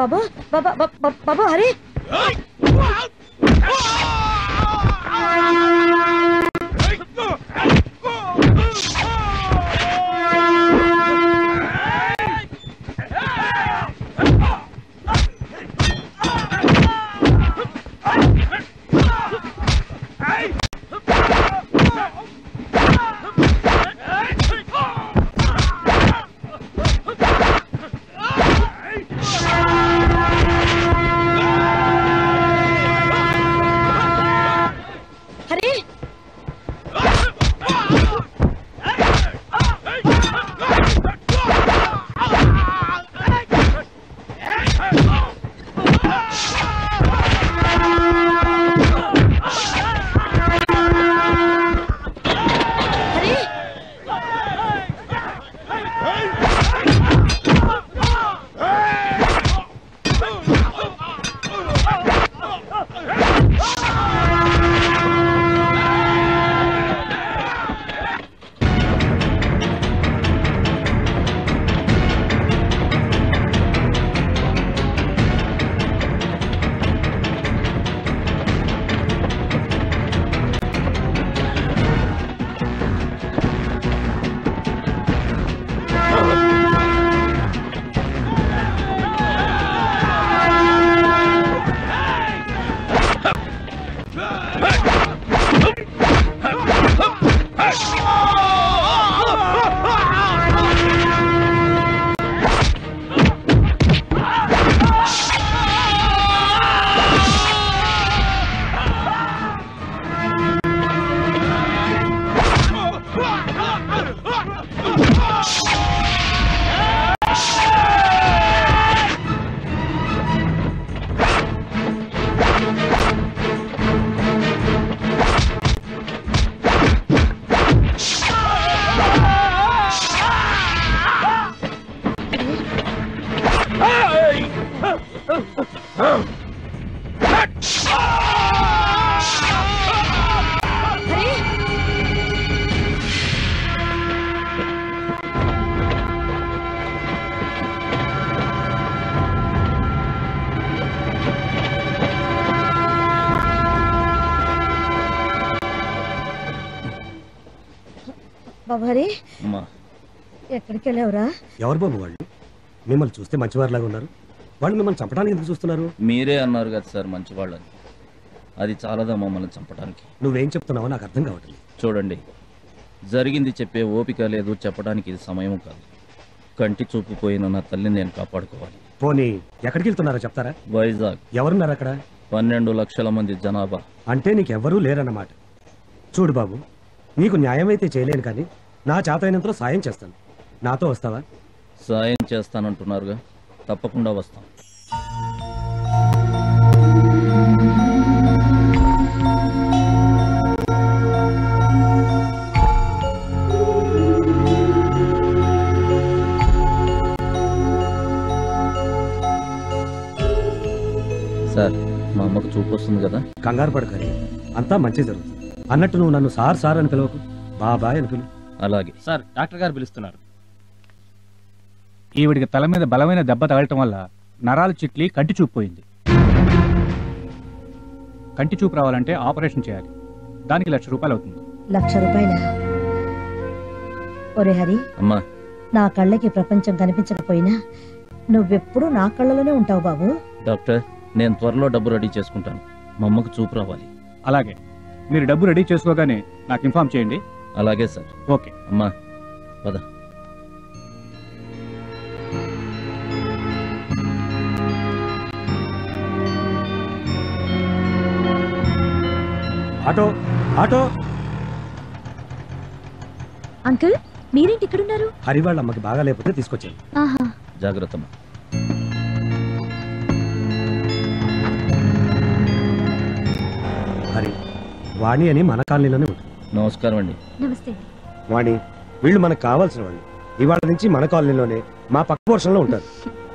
బాబు బాబా బాబు హరి హరి హరి హరి బాబు హరి అమ్మా ఎక్కడికి వెళ్ళావురా ఎవరు బాబు వాళ్ళు మిమ్మల్ని చూస్తే మంచివారిలాగా ఉన్నారు వాళ్ళు మిమ్మల్ని చంపడానికి ఎందుకు చూస్తున్నారు మీరే అన్నారు కదా సార్ మంచివాళ్ళని అది చాలదా మమ్మల్ని చంపడానికి నువ్వేం చెప్తున్నావో నాకు అర్థం కావట్లేదు చూడండి జరిగింది చెప్పే ఓపిక లేదు చెప్పడానికి ఇది సమయం కాదు కంటి చూపు పోయిన నా తల్లిని నేను కాపాడుకోవాలి పోనీ ఎక్కడికి వెళ్తున్నారో చెప్తారా వైజాగ్ ఎవరున్నారు అక్కడ పన్నెండు లక్షల మంది జనాభా అంటే నీకెవ్వరూ లేరన్నమాట చూడు బాబు నీకు న్యాయం అయితే చేయలేను కానీ నా చేతైనంతలో సాయం చేస్తాను నాతో వస్తావా సాయం చేస్తానంటున్నారుగా తప్పకుండా వస్తాం సార్ మా అమ్మకు చూపు వస్తుంది కదా కంగారు పడకరి అంతా మంచి జరుగుతుంది అన్నట్టు నువ్వు నన్ను సార్ సార్ అని పిలవకు బాబాయ్ అని పిలువు అలాగే సార్ డాక్టర్ గారు పిలుస్తున్నారు ఈవిడికి తల మీద బలమైన దెబ్బ తగలటం వల్ల నరాలు చిట్లి కంటి చూపు పోయింది కంటి చూపు రావాలంటే ఆపరేషన్ చేయాలి దానికి లక్ష రూపాయలు అవుతుంది లక్ష రూపాయల ఒరే హరి అమ్మా నా కళ్ళకి ప్రపంచం కనిపించకపోయినా నువ్వెప్పుడూ నా కళ్ళలోనే ఉంటావు బాబు డాక్టర్ నేను త్వరలో డబ్బు రెడీ చేసుకుంటాను మా అమ్మకు చూపు రావాలి అలాగే మీరు డబ్బు రెడీ చేసుకోగానే నాకు ఇన్ఫార్మ్ చేయండి అలాగే సార్ ఓకే అమ్మా పద ఆటో ఆటో అంకుల్ మీరేంటి ఇక్కడున్నారు హరి వాళ్ళ అమ్మకి బాగా లేకపోతే తీసుకొచ్చాను ఆహా జాగ్రత్త అమ్మా హరి వాణి అని మన కాలనీలోనే ఉంటుంది నమస్కారం అండి నమస్తే వాణి వీళ్ళు మనకు కావాల్సిన వాళ్ళు ఇవాళ నుంచి మన కాలనీలోనే మా పక్క పోర్షన్లో ఉంటారు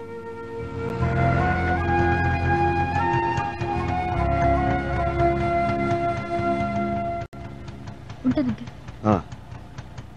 ఉంటాను అంకుల్ ఆ.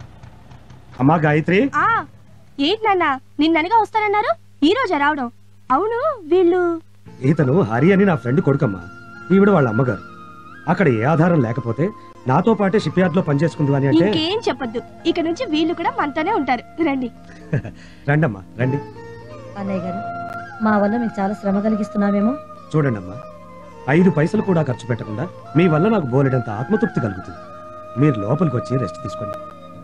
అమ్మా గాయత్రి ఆ ఏంటి నాన్న నిన్ననగా వస్తానన్నారు ఈ రోజే రావడం అవును వీళ్ళు ఇతను హరి అని నా ఫ్రెండ్ కొడుకమ్మా ఈవిడ వాళ్ళ అమ్మగారు అక్కడ ఏ ఆధారం లేకపోతే నాతో పాటే షిప్ యార్డ్ లో పనిచేసుకుంది అని అంటే ఇంకేం చెప్పొద్దు ఇక నుంచి వీళ్ళు కూడా మనతోనే ఉంటారు రండి రండమ్మా రండి అన్నయ్య గారు మా వల్ల మీకు చాలా శ్రమ కలిగిస్తున్నామేమో చూడండమ్మా ఐదు పైసలు కూడా ఖర్చు పెట్టకుండా మీ వల్ల నాకు బోలెడంత ఆత్మతృప్తి కలుగుతుంది మీరు లోపలికి వచ్చి రెస్ట్ తీసుకోండి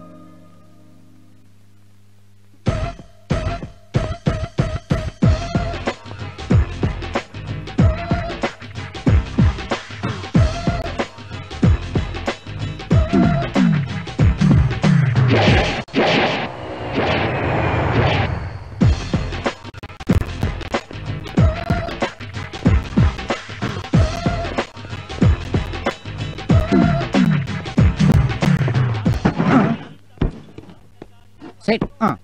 సెట్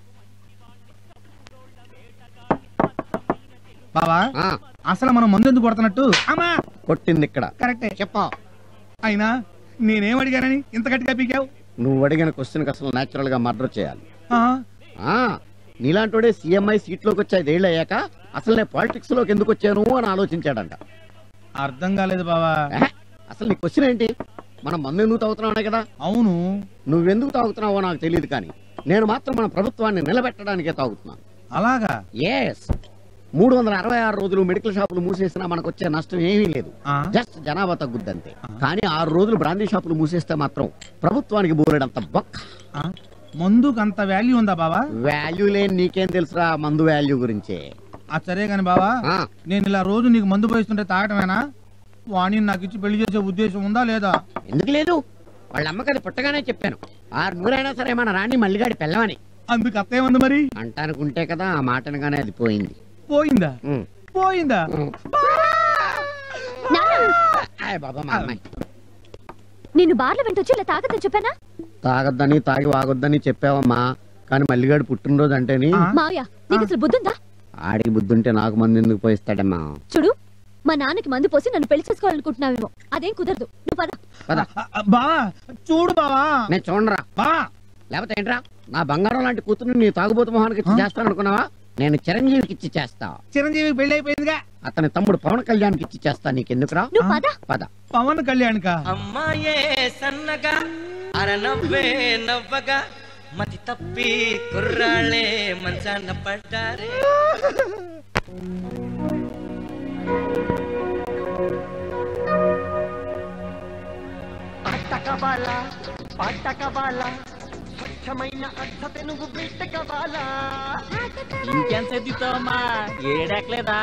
బావా ఆ, అసలు మనం మందు ఎందుకు కొడుతున్నట్టు అమ్మా కొట్టింది ఇక్కడ కరెక్టే చెప్పా అయినా నేనేం అడిగానని ఇంత గట్టిగా పీకావు నువ్వు అడిగిన క్వశ్చన్ అసలు నేచురల్ గా మర్డర్ చేయాలి ఆ, ఆ నీలాంటోడే సీఎంఐ సీట్లోకి వచ్చి ఐదేళ్ళు అయ్యాక అసలు నేను పాలిటిక్స్ లోకి ఎందుకు వచ్చాను అని ఆలోచించాడంట అర్థం కాలేదు బావా ఏహ్, అసలు నీ క్వశ్చన్ ఏంటి మనం మందు ఎందుకు తాగుతున్నావు కదా అవును నువ్వెందుకు తాగుతున్నావో నాకు తెలియదు కానీ నేను మాత్రం మన ప్రభుత్వాన్ని నిలబెట్టడానికే తాగుతున్నాను అలాగా ఎస్ మూడు వందల అరవై ఆరు రోజులు మెడికల్ షాపులు మూసేసినా మనకు వచ్చే నష్టం ఏమీ లేదు ఆ, జస్ట్ జనాభా తగ్గుద్దంతే కానీ ఆరు రోజులు బ్రాందీ షాపులు మూసేస్తే మాత్రం ప్రభుత్వానికి బోలెడంత బొక్క ఆ, మందుకు అంత వాల్యూ ఉందా బావా వాల్యూ లేని నీకేం తెలుసురా మందు వాల్యూ గురించే ఆ సరే గాని బావా ఆ, నేను ఇలా రోజు నీకు మందు పోయిస్తుంటే తాగటమేనా వాణి నాకు ఇచ్చి పెళ్లి చేసే ఉద్దేశం ఉందా లేదా ఎందుకు లేదు వాళ్ళ అమ్మకి అది పుట్టగానే చెప్పాను ఆరు నూరైనా సరే మన రాణి మల్లిగాడి పెళ్ళమని అందుకు అత్త ఏముంది మరి అంటానుకుంటే కదా ఆ మాటనగానే అది పోయింది పోయిందా ఉమ్, పోయిందా ఉమ్. ఆయ్ బాబా మా అమ్మాయి నిన్ను బార్ల వెంట వచ్చి ఇలా తాగదని చెప్పానా తాగొద్దని తాగి వాగొద్దని చెప్పావమ్మా కానీ మల్లిగాడు పుట్టినరోజు అంటేని ఆ. మావయ్య నీకు అసలు బుద్ధుందా ఆడికి బుద్ధుంటే నాకు మంది ఎందుకు పోయిస్తాడమ్మా చూడు మా నాన్నకి మందు పోసి నన్ను పెళ్లి చేసుకోవాలనుకుంటున్నావేమో అదేం కుదరదు నువ్వు పద పద ఆ, ఆ, బావా చూడు బావా నేను చూడరా బా లేకపోతే ఏంట్రా నా బంగారం లాంటి కూతురు నీ తాగుబోతు మొహానికి ఇచ్చి చేస్తాను అనుకున్నావా నేను చిరంజీవికి ఇచ్చి చేస్తా చిరంజీవి పెళ్లి అయిపోయిందిగా అతని తమ్ముడు పవన్ కళ్యాణ్కి ఇచ్చి చేస్తా నీకెందుకురా నువ్వు పద పద పవన్ కళ్యాణ్ కా అమ్మాయే సన్నగా అరనవ్వే నవ్వగా మతి తప్పి కుర్రాళ్ళే మంచాన పడ్డారే అట్టకబాల పట్టకబాల స్వచ్ఛమైన అర్థ తెనుగు బిట్టకబాల ఇంకెంత ఎత్తుతావమ్మా ఏడెక్కలేదా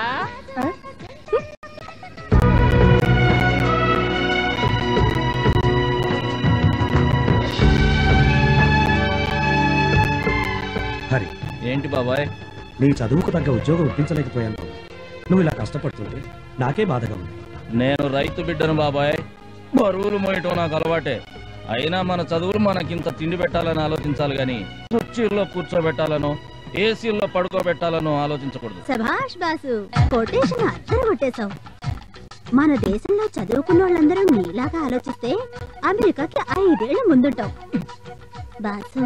హరి ఏంటి బాబాయ్ నీ చదువుకు తగ్గ ఉద్యోగం ఇప్పించలేకపోయాను బాబు. నువ్వు ఇలా కష్టపడుతుంటే నాకే బాధగా ఉంది నేను రైతు బిడ్డను బాబాయ్ బరువులు మోయటం నాకు అలవాటే అయినా మన చదువులు మనకింత తిండి పెట్టాలని ఆలోచించాలి కానీ కుర్చీల్లో కూర్చోబెట్టాలనో ఏసీల్లో పడుకోబెట్టాలనో ఆలోచించకూడదు సభాష్ బాసు కొటేషన్ అద్దరు కొట్టేశావు మన దేశంలో చదువుకున్న వాళ్ళందరూ నీలాగా ఆలోచిస్తే అమెరికాకి ఐదేళ్ల ముందుంటాం బాసు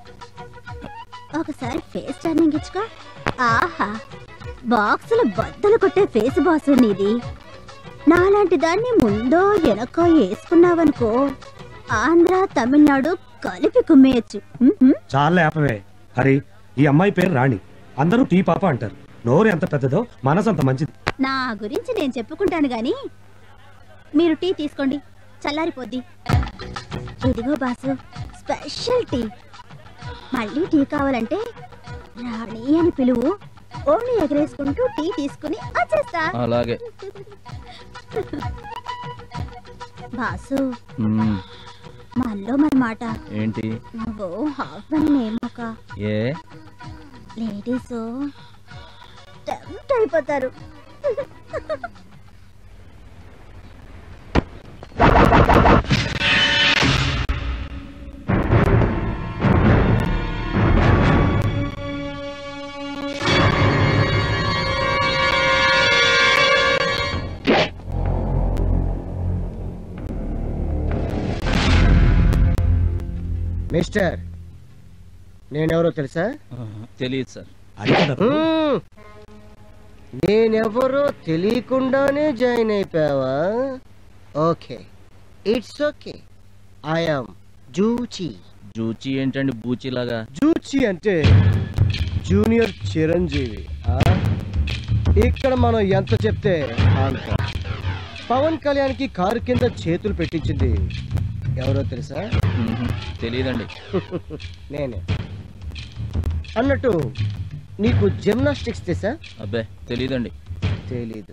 ఒకసారి ఫేస్ టర్నింగ్ ఇచ్చుకో ఆహా బాక్సులు బద్దలు కొట్టే ఫేస్ బాసు నీది నాలాంటి దాన్ని ముందో వెనకో వేసుకున్నావనుకో ఆంధ్ర తమిళనాడు కలిపి కుమ్మేయచ్చు ఉహుం. చాలా ఆపవే హరి ఈ అమ్మాయి పేరు రాణి అందరూ టీ పాప అంటారు నోరు ఎంత పెద్దదో మనసు అంత మంచిది నా గురించి నేను చెప్పుకుంటాను గాని మీరు టీ తీసుకోండి చల్లారిపోద్ది ఇదిగో బాసు స్పెషల్ టీ మళ్ళీ టీ కావాలంటే రాణి అని పిలువు ఓణి ఎగరేసుకుంటూ టీ తీసుకుని వచ్చేస్తా అలాగే బాసు మ్మ్. మనలో మన మాట ఏంటి నువ్వు హస్బెండ్ నేమొక ఏ లేడీస్ టెంప్ట్ అయిపోతారు మిస్టర్ నేనెవరో తెలుసా తెలియదు సార్ అది కదా మ్మ్. నేనెవరో తెలియకుండానే జాయిన్ అయిపోయావా ఓకే ఇట్స్ ఓకే ఐఎమ్ జూచి జూచి ఏంటండి బూచిలాగా జూచి అంటే జూనియర్ చిరంజీవి ఆ? ఇక్కడ మనం ఎంత చెప్తే అంత పవన్ కళ్యాణ్కి కారు కింద చేతులు పెట్టించింది ఎవరో తెలుసా మ్మ్. తెలీదండి నేనే అన్నట్టు నీకు జిమ్నాస్టిక్స్ తెసా అబ్బే తెలీదండి తెలీదు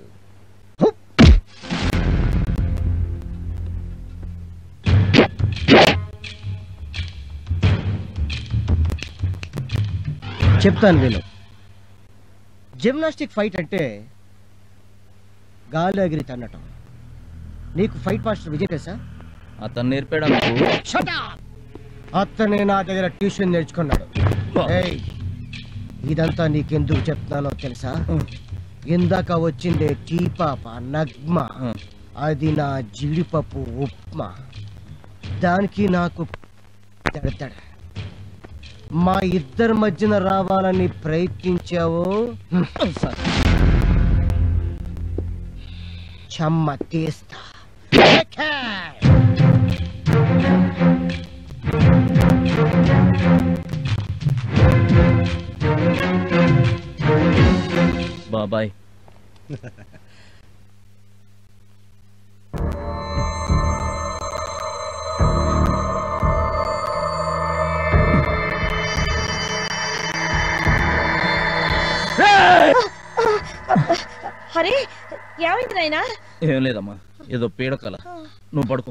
చెప్తాను విను జిమ్నాస్టిక్ ఫైట్ అంటే గాలి ఎగిరి తన్నటం నీకు ఫైట్ మాస్టర్ విజయ్ తెలుసా అతను నేర్పాడు మీకు అతనే నా దగ్గర ట్యూషన్ నేర్చుకున్నాడు ఏయ్, ఇదంతా నీకెందుకు చెప్తున్నానో తెలుసా ఇందాక వచ్చిందే టీ పాప నగ్మ అది నా జీడిపప్పు ఉప్మా దానికి నాకు తడతడ మా ఇద్దరి మధ్యన రావాలని ప్రయత్నించావు చెమ్మ తీస్తా బాబాయ్ హరే ఏమైంది నాయనా ఏం లేదమ్మా ఏదో పీడకల నువ్వు పడుకో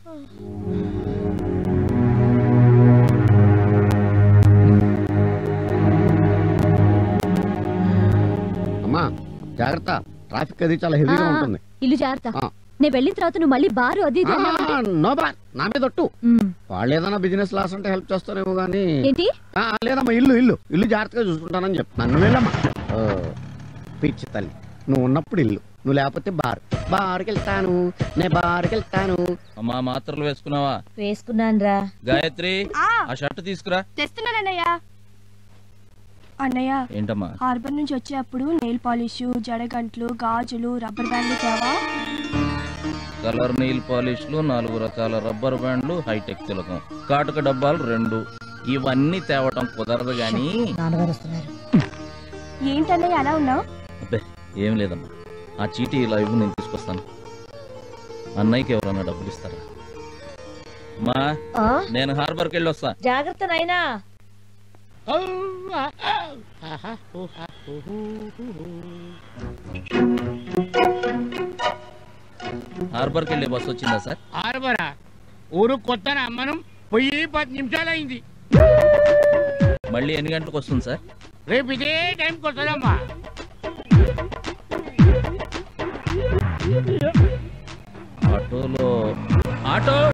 అమ్మా జాగ్రత్త ట్రాఫిక్ అది చాలా హెవీగా ఉంటుంది ఇల్లు జాగ్రత్త ఆ. నేను వెళ్ళిన తర్వాత నువ్వు మళ్ళీ బారు అది ఇది అన్నావంటే- ఆ, నో బార్ నా మీద ఒట్టు మ్. వాళ్ళు ఏదైనా బిజినెస్ లాస్ అంటే హెల్ప్ చేస్తారేమో కానీ ఏంటి ఆ, లేదమ్మా ఇల్లు ఇల్లు ఇల్లు జాగ్రత్తగా చూసుకుంటానని చెప్పు నన్ను వెళ్ళమ్మా ఓ, పిచ్చి తల్లి నువ్వు ఉన్నప్పుడు ఇల్లు నువ్వు లేకపోతే బార్ బార్కి వెళ్తాను నేను బార్కి వెళ్తాను అమ్మా మాత్రలు వేసుకున్నావా వేసుకున్నానురా గాయత్రి ఆ ఆ షర్ట్ తీసుకురా తెస్తున్నానన్నయ్య అన్నయ్య ఏంటమ్మా హార్బర్ నుంచి వచ్చేటప్పుడు నెయిల్ పాలిష్ జడగంట్లు గాజులు రబ్బర్ బ్యాండ్లు తేవా కలర్ నెయిల్ పాలిష్లు నాలుగు రకాల రబ్బర్ బ్యాండ్లు హైటెక్ తిలకం కాటుక డబ్బాలు రెండు ఇవన్నీ తేవటం కుదరదు గాని నాన్నగారు వస్తున్నారు ఏంటన్నయ్య అలా ఉన్నావు అబ్బే ఏం లేదమ్మా ఆ చీటీ ఇలా ఇవ్వు నేను తీసుకొస్తాను అన్నయ్యకి ఎవరన్నా డబ్బులు ఇస్తారా అమ్మా ఆ, నేను హార్బర్కి వెళ్ళి వస్తా జాగ్రత్త నాయనా హార్బర్కి వెళ్ళే బస్సు వచ్చిందా సార్ ఆరుబరా ఊరు కొత్త మనం పోయి పది నిమిషాలైంది మళ్ళీ ఎన్ని గంటలకు వస్తుంది సార్ రేపు ఇదే టైంకి వస్తుందమ్మా ఆటోలో ఆటో